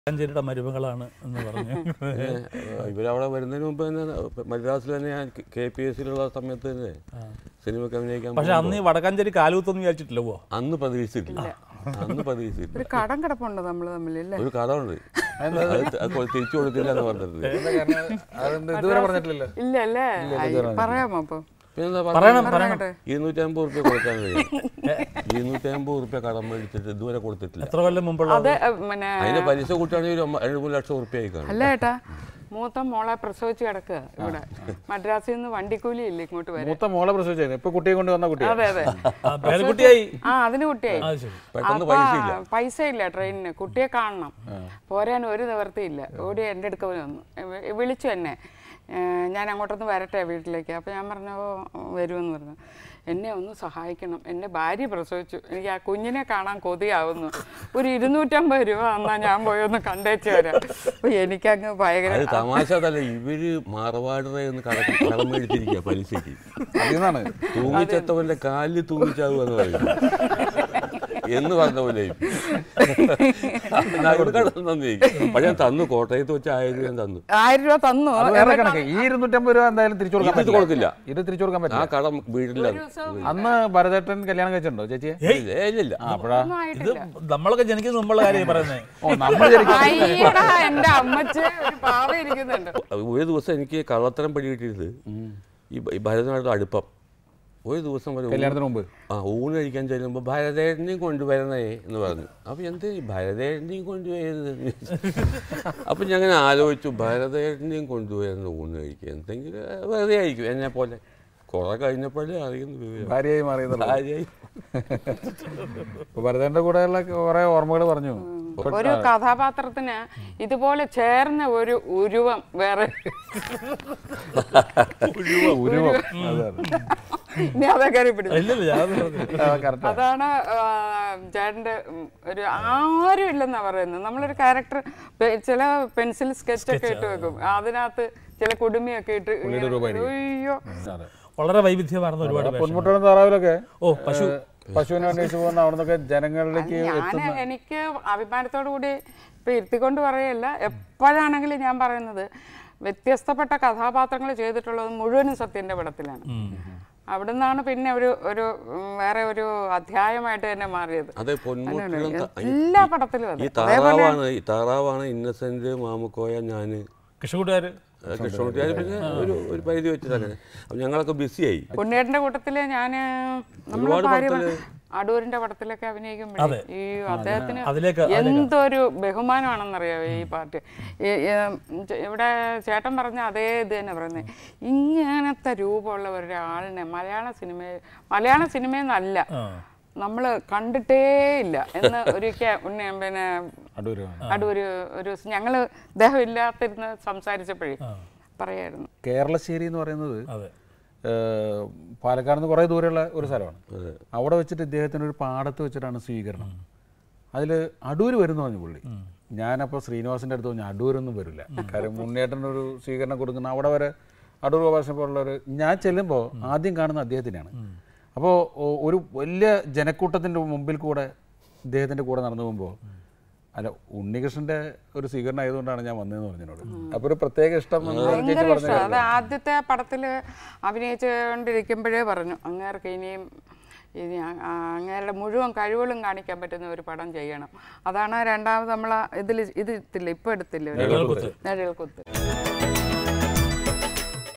വടക്കാഞ്ചേരിയുടെ മരുമകളാണ് എന്ന് പറഞ്ഞു ഏഹ് ഇവരവിടെ വരുന്നതിന് മുമ്പ് തന്നെ മദ്രാസിൽ തന്നെ ഞാൻ കെ പി എസ് സിയിലുള്ള സമയത്ത് തന്നെ സിനിമയ്ക്ക് അഭിനയിക്കാൻ പക്ഷെ അന്ന് ഈ വടക്കാഞ്ചേരി കാലൂത്തൊന്നും വിചാരിച്ചിട്ടില്ല പോ അന്ന് പ്രതീക്ഷിച്ചിട്ടില്ല അന്ന് പ്രതീക്ഷിച്ചിട്ടില്ല ഒരു കടം കിടപ്പുണ്ട് നമ്മൾ തമ്മിൽ അല്ലേ ഒരു കഥ ഉണ്ട് അത് അത് കൊ- തിരിച്ചു കൊടുക്കില്ല എന്ന് പറഞ്ഞത് എന്താ കാരണം അതെന്ത് ഇതുവരെ പറഞ്ഞിട്ടില്ലല്ലോ ഇല്ല അല്ലേ അയ്യ, പറയാമോ അപ്പൊ പിന്നെന്താ പറയണം പറഞ്ഞത്? പറയണം ഇരുന്നൂറ്റമ്പത് റുപ്യ കൊടുക്കാൻ കഴിയും ഇരുന്നൂറ്റമ്പത് റുപ്യ കടം മേടിച്ചിട്ട് ഇതുവരെ കൊടുത്തിട്ടില്ല എത്ര കൊല്ലം മുമ്പുള്ള അത് ഏ, പിന്നെ അതിന്റെ പലിശ കൂട്ടുകയാണെങ്കിൽ ഒരു ഒമ്പ- രണ്ട് മൂന്ന് ലക്ഷം റുപ്യ ആയി കാണും അല്ല ഏട്ടാ മൂത്ത മോളെ പ്രസവിച്ച് കിടക്കുക ഇവിടെ മദ്രാസിൽ നിന്ന് വണ്ടിക്കൂലി ഇല്ല ഇങ്ങോട്ട് വരാൻ മൂത്ത മോളെ പ്രസവിച്ചായിരുന്നു ഇപ്പൊ കുട്ടിയെ കൊണ്ട് വന്ന കുട്ടി അതെ അതെ ആ, പേരക്കുട്ടിയായി ആ അതിന് കുട്ടിയായി അത് ശരി പെട്ടെന്ന് അപ്പൊ പൈസ ഇല്ല പൈസ ഇല്ല ട്രെയിനിന് കുട്ടിയെ കാണണം പോരാൻ ഒരു നിവർത്തിയില്ല ഓടി എൻ്റെ അടുക്ക വന്നു വി- വിളിച്ചു എന്നെ ഏഹ് ഞാൻ അങ്ങോട്ടൊന്ന് വരട്ടെ വീട്ടിലേക്ക് അപ്പോൾ ഞാൻ പറഞ്ഞു "ഓ, വരുമെന്ന് പറഞ്ഞു എന്നെ ഒന്ന് സഹായിക്കണം എൻ്റെ ഭാര്യ പ്രസവിച്ചു എനിക്ക് ആ കുഞ്ഞിനെ കാണാൻ കൊതിയാവുന്നു ഒരു ഇരുന്നൂറ്റമ്പത് രൂപ എന്നാൽ ഞാൻ പോയി ഒന്ന് കണ്ടേച്ച് വരാം അപ്പോൾ എനിക്കങ്ങ് ഭയങ്കര അത് തമാശ അതല്ല ഇവര് മാറവാടറെ എന്ന് കട കടം മേടിച്ചിരിക്കുക പലിശക്ക് അതിൽ നിന്നാണ് തൂങ്ങിച്ചത്തവന്റെ കാലിൽ തൂങ്ങിച്ചാവുക എന്ന് പറയും എന്ന് പറഞ്ഞ പോലെ നന്ദി പക്ഷെ ഞാൻ തന്നു കോട്ടയത്ത് വെച്ച് ആയിരം ഞാൻ തന്നു ആയിരം രൂപ തന്നു അത് വേറെ കണക്ക് ഈ ഇരുന്നൂറ്റമ്പത് രൂപ എന്തായാലും തിരിച്ചു കൊടുക്കാൻ ഇത് പറ്റില്ല കൊടുക്കില്ല ഇത് തിരിച്ചു കൊടുക്കാൻ ആ പറ്റില്ല കടം വീട്ടില്ല അന്ന് ഭരതേട്ടൻ കല്യാണം കഴിച്ചിട്ടുണ്ടോ ചേച്ചിയെ ഇല്ല ആ അപ്പഴാ ഒന്നും ഇത് ആയിട്ടില്ല നമ്മളൊക്കെ ജനിക്കുന്ന മുമ്പുള്ള കാര്യം പറയുന്നത് ഓ നമ്മൾ ശരിക്കും അയ്യടാ എൻ്റെ അമ്മച്ച് ഒരു പാവ ഇരിക്കുന്നുണ്ട് ഒരു ദിവസം എനിക്ക് കള്ളത്തരം പിടി കിട്ടിയത് ഈ ഭ- ഈ ഭരതനാട്ടിലെ അടുപ്പം ഒരു ദിവസം വരെ ഊണ് കല്യാണത്തിന് മുമ്പ് ആ ഊണ് കഴിക്കാൻ ചെല്ലുമ്പോൾ ഭരതേട്ടനെയും കൊണ്ടുവരണേ എന്ന് പറഞ്ഞു അപ്പോൾ എന്ത് ഈ ഭരതേട്ടനെയും കൊണ്ടുവരുന്നത് അപ്പം ഞാൻ അങ്ങനെ ആലോചിച്ചു ഭരതേട്ടനെയും കൊണ്ടുവരുന്ന ഊണ് കഴിക്കുക എന്തെങ്കിലും വെറുതെ ആയിരിക്കും എന്നെ പോലെ കുറെ കഴിഞ്ഞപ്പോഴേ അറിയുന്നു വിവരം ഭാര്യയായി മാറിയതല്ല ഭാര്യയായി ഇപ്പൊ ഭരതേട്ടന്റെ കൂടെയുള്ള കുറെ ഓർമ്മകൾ പറഞ്ഞു ഒരു കഥാപാത്രത്തിന് ഇതുപോലെ ചേർന്ന ഒരു ഉരുവം വേറെ ഉരുവം അതെ ഇനി അതേ കയറി പിടിച്ചു ഇല്ലല്ല ഞാൻ പറഞ്ഞത്. അതെ കറക്റ്റ് അതാണ് ആ, ചേട്ടന്റെ ഉം, ഒരു ആരും ഇല്ലെന്നാ പറയുന്നത് നമ്മളൊരു ക്യാരക്ടർ ചില പെൻസിൽ സ്കെച്ച് ഒക്കെ ഇട്ട് വെക്കും അതിനകത്ത് ചില കുടുമിയൊക്കെ ഇട്ട് ഇങ്ങനെ, അയ്യോ അതെ വളരെ വൈവിധ്യമാർന്ന ഒരുപാട് വേഷം. പൊന്മുട്ടനും താറാവിലൊക്കെ ഓ പശു പശുവിനെ അന്വേഷിച്ച് പോകുന്ന അവിടെ നിന്നൊക്കെ ജനങ്ങളിലേക്ക് ഞാൻ എനിക്ക് അഭിമാനത്തോടു കൂടി ഇപ്പൊ ഇരുത്തിക്കൊണ്ട് പറയല്ല എപ്പോഴാണെങ്കിലും ഞാൻ പറയുന്നത് വ്യത്യസ്തപ്പെട്ട കഥാപാത്രങ്ങൾ ചെയ്തിട്ടുള്ളത് മുഴുവനും സത്യന്റെ പടത്തിലാണ് അവിടെ നിന്നാണ് പിന്നെ ഒരു ഒരു ഉം, വേറെ ഒരു അധ്യായമായിട്ട് തന്നെ മാറിയത് അതെ പൊന്മുട്ടിലും ത- ഈ- എല്ലാ പടത്തിലും ഈ അതെ താറാവാണ് ഈ താറാവാണ് ഇന്നസെന്റ് മാമുക്കോയ ഞാന് കൃഷിക്കൂട്ടുകാര് കൃഷ്ണകുട്ടിയാർ പിന്നെ ഒരു ഒരു പരിധി വെച്ചിട്ട് അങ്ങനെ അപ്പം ഞങ്ങളൊക്കെ ബിസിയായി പുണ്യേട്ടന്റെ കൂട്ടത്തില് ഞാൻ നമ്മളെ ഒരുപാട് ഭാര്യ പടത്തില് അടൂരിന്റെ പടത്തിലൊക്കെ അഭിനയിക്കുമ്പോഴേ ഈ അദ്ദേഹത്തിന് അതിലേക്ക് എന്തൊരു ബഹുമാനമാണെന്നറിയാമോ ഈ പാർട്ടി ഈ- ഈ, ഉം, ചെ- ഇവിടെ ചേട്ടൻ പറഞ്ഞ അതേ ഇത് തന്നെ പറയുന്നത് ഇങ്ങനത്തെ രൂപമുള്ള ഒരാളിനെ മലയാള സിനിമ മലയാള സിനിമയെന്നല്ല ആ നമ്മൾ കണ്ടിട്ടേ ഇല്ല എന്ന് ഒരിക്കൽ ഉണ്ണി പിന്നെ അടൂര് അടൂര് ഒരു ദിവസം ഞങ്ങൾ ഇദ്ദേഹം ഇല്ലാത്തിരുന്ന് സംസാരിച്ചപ്പോഴേ പറയായിരുന്നു കേരളശ്ശേരി എന്ന് പറയുന്നത് അതെ ഏഹ്, പാലക്കാട് നിന്ന് കുറേ ദൂരെയുള്ള ഒരു സ്ഥലമാണ് അതെ. അവിടെ വെച്ചിട്ട് ഇദ്ദേഹത്തിന് ഒരു പാടത്ത് വെച്ചിട്ടാണ് സ്വീകരണം അതിൽ അടൂര് വരുന്നു പറഞ്ഞു പുള്ളി ഞാനപ്പോൾ ശ്രീനിവാസിൻ്റെ അടുത്ത് പറഞ്ഞു അടൂരൊന്നും വരില്ല കാര്യം മുന്നേറ്റൻ ഒരു സ്വീകരണം കൊടുക്കുന്ന അവിടെ വരെ അടൂർ ഗോപാലനെ പോലുള്ളൊരു ഞാൻ ചെല്ലുമ്പോൾ ആദ്യം കാണുന്ന അദ്ദേഹത്തിനെയാണ് അപ്പോൾ ഒരു വലിയ ജനക്കൂട്ടത്തിൻ്റെ മുമ്പിൽ കൂടെ ഇദ്ദേഹത്തിൻ്റെ കൂടെ നടന്നു പോകുമ്പോൾ അല്ല ഉണ്ണികൃഷ്ണൻ്റെ ഒരു സ്വീകരണം ആയതുകൊണ്ടാണ് ഞാൻ വന്നതെന്ന് പറഞ്ഞതിനോട് അപ്പോൾ ഒരു പ്രത്യേക ഇഷ്ടം എന്ന് ചേച്ചി ഭയങ്കര പറഞ്ഞ ഇഷ്ടം അത് ആദ്യത്തെ പടത്തിൽ അഭിനയിച്ചുകൊണ്ടിരിക്കുമ്പോഴേ പറഞ്ഞു അങ്ങേർക്ക് ഇനിയും ഇനി അ- ആ അങ്ങേരുടെ മുഴുവൻ കഴിവുകളും കാണിക്കാൻ പറ്റുന്ന ഒരു പടം ചെയ്യണം അതാണ് രണ്ടാമത് നമ്മൾ ഇതിൽ ഇത് ഇത്തില്ല ഇപ്പം എടുത്തില്ല നിഴൽക്കുത്ത്. നിഴൽക്കുത്ത്